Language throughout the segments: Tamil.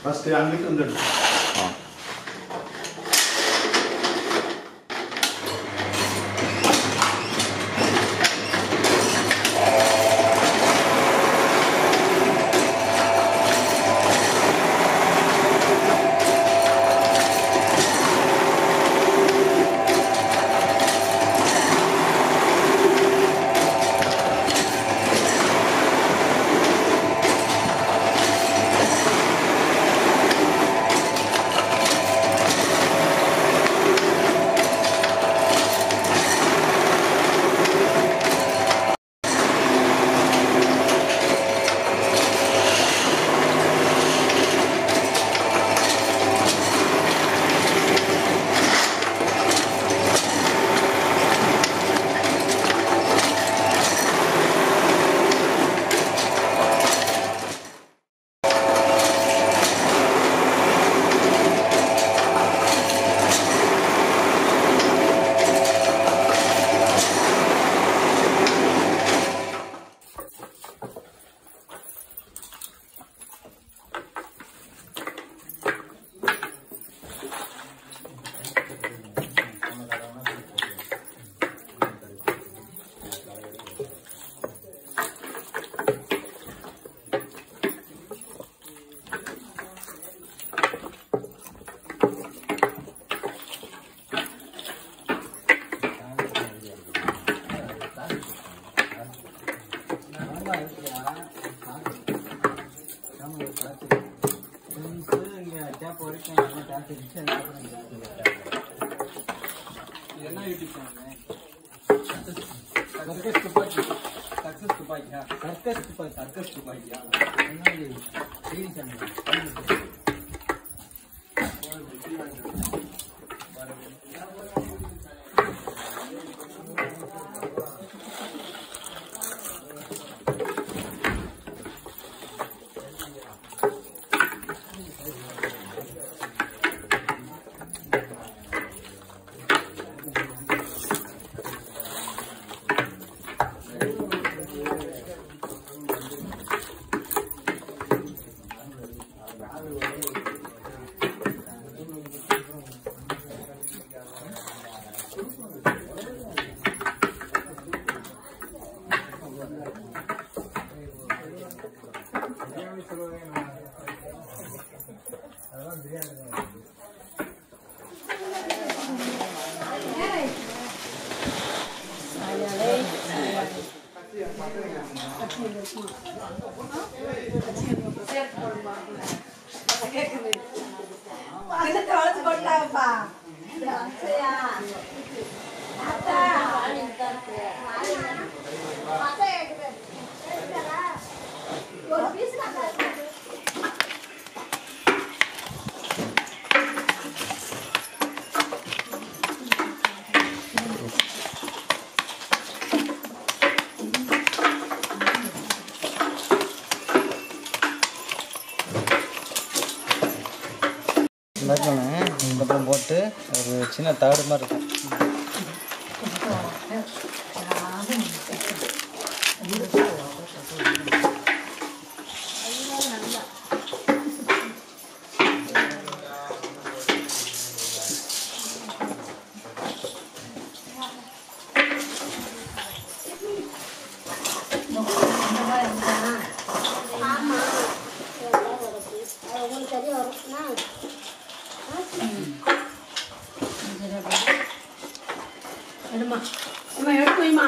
ஃபஸ்ட்டு அங்கிட்டு வந்து எடுத்து ஆ என்ன யூடியூப் சேனல் சர்க்கஸ் துப்பாக்கி சக்சஸ் துப்பாக்கியா சர்க்கஸ் துப்பாக்கி சர்க்கஸ் துப்பாக்கியா என்னது டிவி சேனல் இந்தாக்கணும் இதுக்கப்புறம் போட்டு ஒரு சின்ன தகடு மாதிரி இருக்கும் எடுமா அம்மா எடுத்து வைமா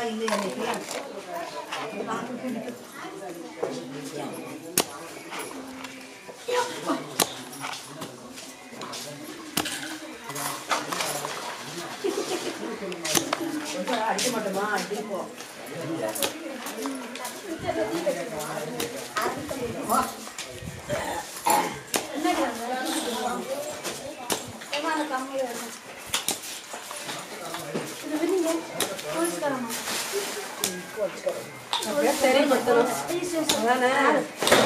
அடிக்க மாட்டோமா அடிப்போம் அப்படியே தெரியப்படுத்தணும் அதானே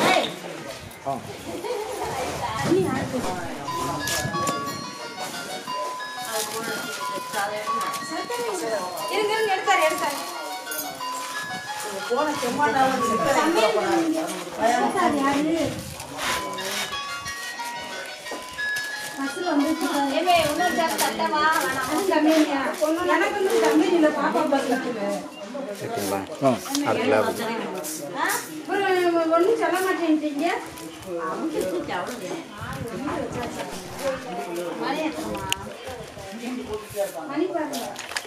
இருங்க இருங்க எடுத்தாரு எடுத்தாரு போன செம்மாண்டாவும் ஏமே இன்னொரு ஜாக்கு தட்டவா வேணாம் எனக்கு வந்து தமிழ் இல்லை பாப்பா பஸ் இருக்குது ஒன்றும் சொல்ல மாட்டேன்ட்டீங்க மணி பாருங்க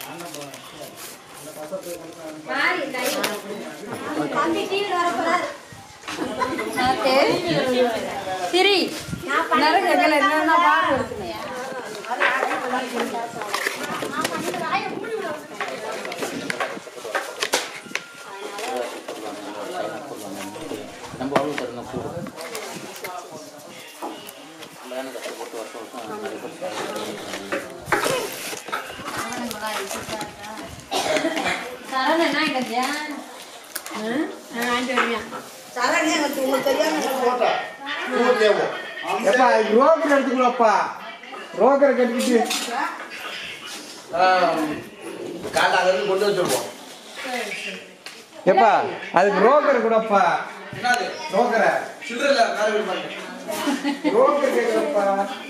மாறி தம்பி டிவி வர போறாரு சரி நிறைய என்னென்ன பாடு இருக்குங்க நம்ம அவ்வளோ தருங்க பூ நம்ம தானே கஷ்டப்பட்டு வருஷம் வருஷம் நிறைய பேர் சரண் என்ன கட்டியா வாங்கிட்டு வருவேன் எப்பா ரோக்கர் எடுத்துக்கலாம்ப்பா ரோக்கரை கட்டிக்கிட்டு காட்டாளருக்கு கொண்டு வச்சிருப்போம் எப்பா அதுக்கு ரோக்கர் கூடப்பா என்னது ரோக்கரை சில்லற வேற வீடு பாருங்க ரோக்கர் கேட்கலப்பா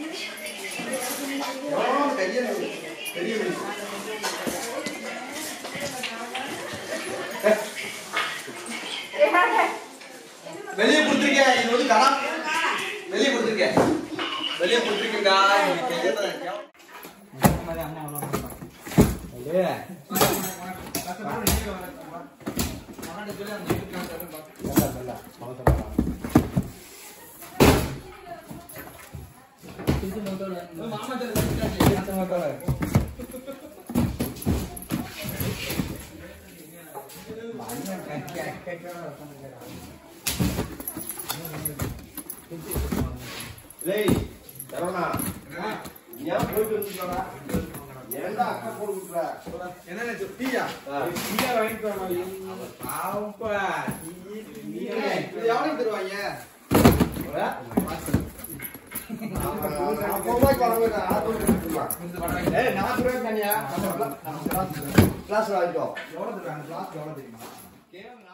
கையை பெரிய வீடு வெளியே கொடுத்துருக்கேன் இது வந்து கடா வெளியே கொடுத்துருக்கேன் வெளியே கொடுத்துருக்கேன்டா இது கையை தான் டேய் சரவணா ஏன் போயிட்டு வந்துட்டா ஏன்டா அக்கா போட்டு விட்டுற என்ன டீயா டீயா வாங்கிட்டு வரணும் பாவப்பா இது எவ்வளவு தருவாங்க நாற்பது ரூபாய்க்கு வாங்க ஆறு ரூபாய்க்கு ஏய் நாற்பது ரூபாய் தனியா கிளாஸ் வாங்கிக்கோ எவ்வளவு தருவாங்க கிளாஸ் எவ்வளவு தெரியுமா